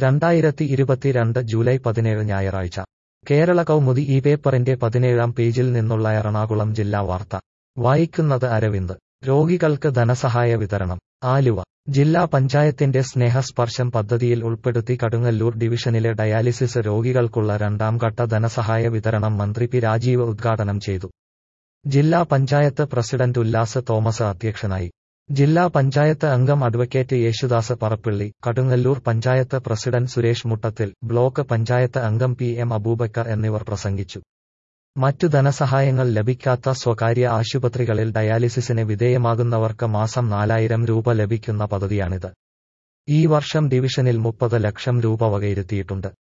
രണ്ടായിരത്തി ഇരുപത്തിരണ്ട് ജൂലൈ പതിനേഴ് ഞായറാഴ്ച കേരള കൗമുദി ഈ പേപ്പറിന്റെ പതിനേഴാം പേജിൽ നിന്നുള്ള എറണാകുളം ജില്ലാ വാർത്ത വായിക്കുന്നത് അരവിന്ദ് രോഗികൾക്ക് ധനസഹായ വിതരണം ആലുവ ജില്ലാ പഞ്ചായത്തിന്റെ സ്നേഹസ്പർശം പദ്ധതിയിൽ ഉൾപ്പെടുത്തി കടുങ്ങല്ലൂർ ഡിവിഷനിലെ ഡയാലിസിസ് രോഗികൾക്കുള്ള രണ്ടാം ഘട്ട ധനസഹായ വിതരണം മന്ത്രി പി രാജീവ് ഉദ്ഘാടനം ചെയ്തു ജില്ലാ പഞ്ചായത്ത് പ്രസിഡന്റ് ഉല്ലാസ് തോമസ് അധ്യക്ഷനായി ജില്ലാ പഞ്ചായത്ത് അംഗം advocate Yesudas Parappilly Kadungalloor panchayat president Suresh Muttathil block panchayat അംഗം പി എം അബൂബക്കർ എന്നിവർ പ്രസംഗിച്ചു മറ്റു ധനസഹായങ്ങൾ ലഭിക്കാത്ത സ്വകാര്യ ആശുപത്രികളിൽ ഡയാലിസിസിന് വിധേയമാകുന്നവർക്ക് മാസം നാലായിരം രൂപ ലഭിക്കുന്ന പദ്ധതിയാണിത് ഈ വർഷം ഡിവിഷനിൽ മുപ്പത് ലക്ഷം രൂപ വകയിരുത്തിയിട്ടുണ്ട്